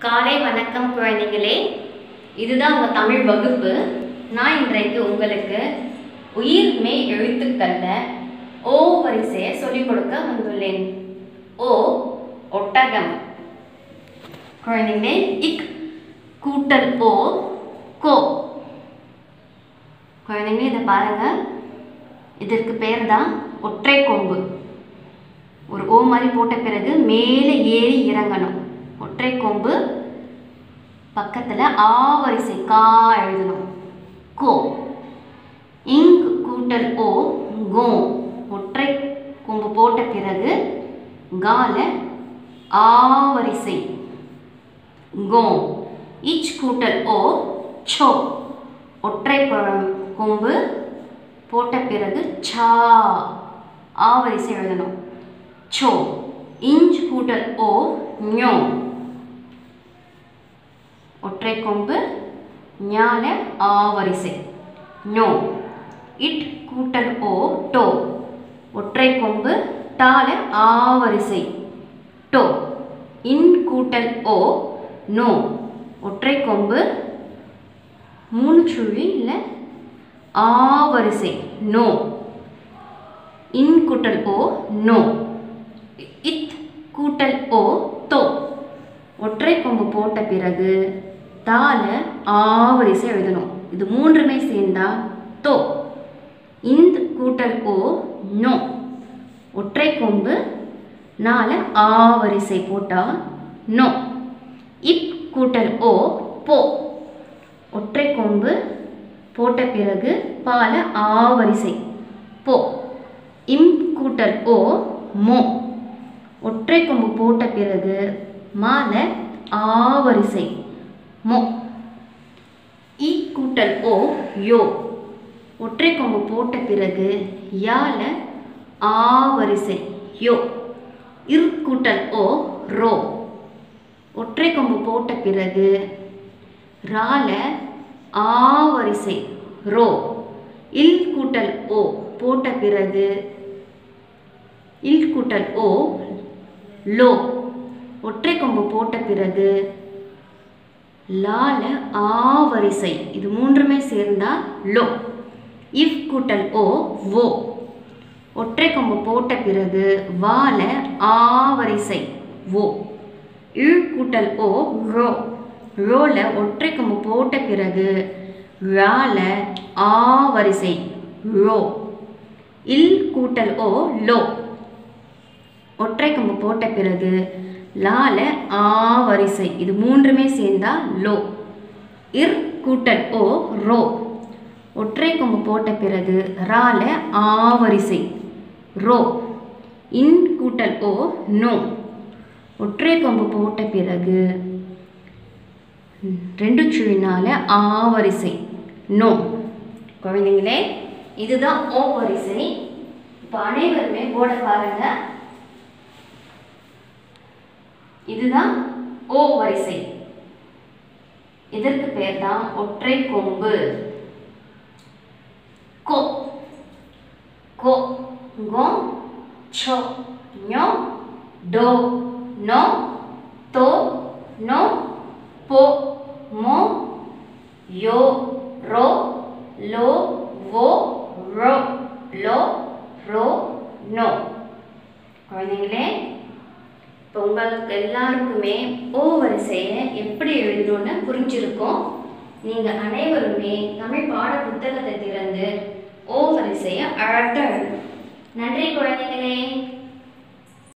காலை வணக்கம் குழந்தைகளே இதுதான் உங்கள் தமிழ் வகுப்பு நான் இன்றைக்கு உங்களுக்கு உயிர் மெய் எழுத்துக்கள்ல ஓ வரிசையை சொல்லிக் கொடுக்க வந்துள்ளேன் ஓ ஒட்டகம் குழந்தைங்களே இக் கூட்டல் ஓ கோ குழந்தைங்களே இதை பாருங்க இதற்கு பேர் தான் ஒற்றை கொம்பு ஒரு ஓ மாதிரி போட்ட பிறகு மேலே ஏறி இறங்கணும் ஒற்றை கொம்பு பக்கத்தில் ஆ வரிசை கா எழுதணும் கோ இங் கூட்டல் ஓ கோ ஒற்றை கொம்பு போட்ட பிறகு கால ஆ வரிசை கோ இச் கூட்டல் ஓ சோ ஒற்றை கொ- கொம்பு போட்ட பிறகு சா ஆ வரிசை எழுதணும் சோ இஞ்ச் கூட்டல் ஓ ஞோ ஒற்றை கொம்பு ஞால ஆ வரிசை ஞோ இட் கூட்டல் ஓ டோ ஒற்றை கொம்பு டால ஆ வரிசை டோ இன் கூட்டல் ஓ நோ ஒற்றை கொம்பு மூணு சுழி இல்லை ஆ வரிசை நோ இன் கூட்டல் ஓ நோ இத் கூட்டல் ஓ தோ ஒற்றை கொம்பு போட்ட பிறகு தால ஆ வரிசை எழுதணும் இது மூன்றுமே சேர்ந்தா தோ இந்த் கூட்டல் ஓ நோ ஒற்றை கொம்பு நால ஆ வரிசை போட்டா நோ இப் கூட்டல் ஓ போ ஒற்றை கொம்பு போட்ட பிறகு பால ஆ வரிசை போ இம் கூட்டல் ஓ மோ ஒற்றை கொம்பு போட்ட பிறகு மால ஆ வரிசை மோ இ கூட்டல் ஓ யோ ஒற்றை கொம்பு போட்ட பிறகு யால ஆ வரிசை யோ இர் கூட்டல் ஓ ரோ ஒற்றை கொம்பு போட்ட பிறகு ரால ஆ வரிசை ரோ இல் கூட்டல் ஓ போட்ட பிறகு இல் கூட்டல் ஓ லோ ஒற்றை கொம்பு போட்ட பிறகு லால ஆ வரிசை இது மூன்றுமே சேர்ந்தா லோ இஃப் கூட்டல் ஓ வோ ஒற்றை கொம்பு போட்ட பிறகு வால ஆ வரிசை வோ இழ் கூட்டல் ஓ ரோ ரோல ஒற்றை கொம்பு போட்ட பிறகு ரால ஆ வரிசை ரோ இல் கூட்டல் ஓ லோ ஒற்றை கொம்பு போட்ட பிறகு லால ஆ வரிசை இது மூன்றுமே சேர்ந்தா லோ இர் கூட்டல் ஓ ரோ ஒற்றை கொம்பு போட்ட பிறகு ரால ஆ வரிசை ரோ இன் கூட்டல் ஓ நோ ஒற்றை கொம்பு போட்ட பிறகு ம், ரெண்டு சுழினால ஆ வரிசை நோ குழந்தைங்களே இதுதான் ஓ வரிசை இப்போ அனைவருமே போர்டை பாருங்க இதுதான் ஓ வரிசை இதற்கு பேர் தான் ஒற்றை கொம்பு கோ கோ கோ சோ ஞோ டோ நோ தோ நோ போ மோ யோ ரோ லோ வோ ரோ லோ ரோ நோ குழந்தைங்களே இப்போ உங்களுக்கு எல்லாருக்குமே ஓ வரிசையை எப்படி எழுதணும்னு புரிஞ்சிருக்கும் நீங்கள் அனைவருமே தமிழ் பாட புத்தகத்தை திறந்து ஓ வரிசையை அழகாக எழுதணும் நன்றி குழந்தைகளே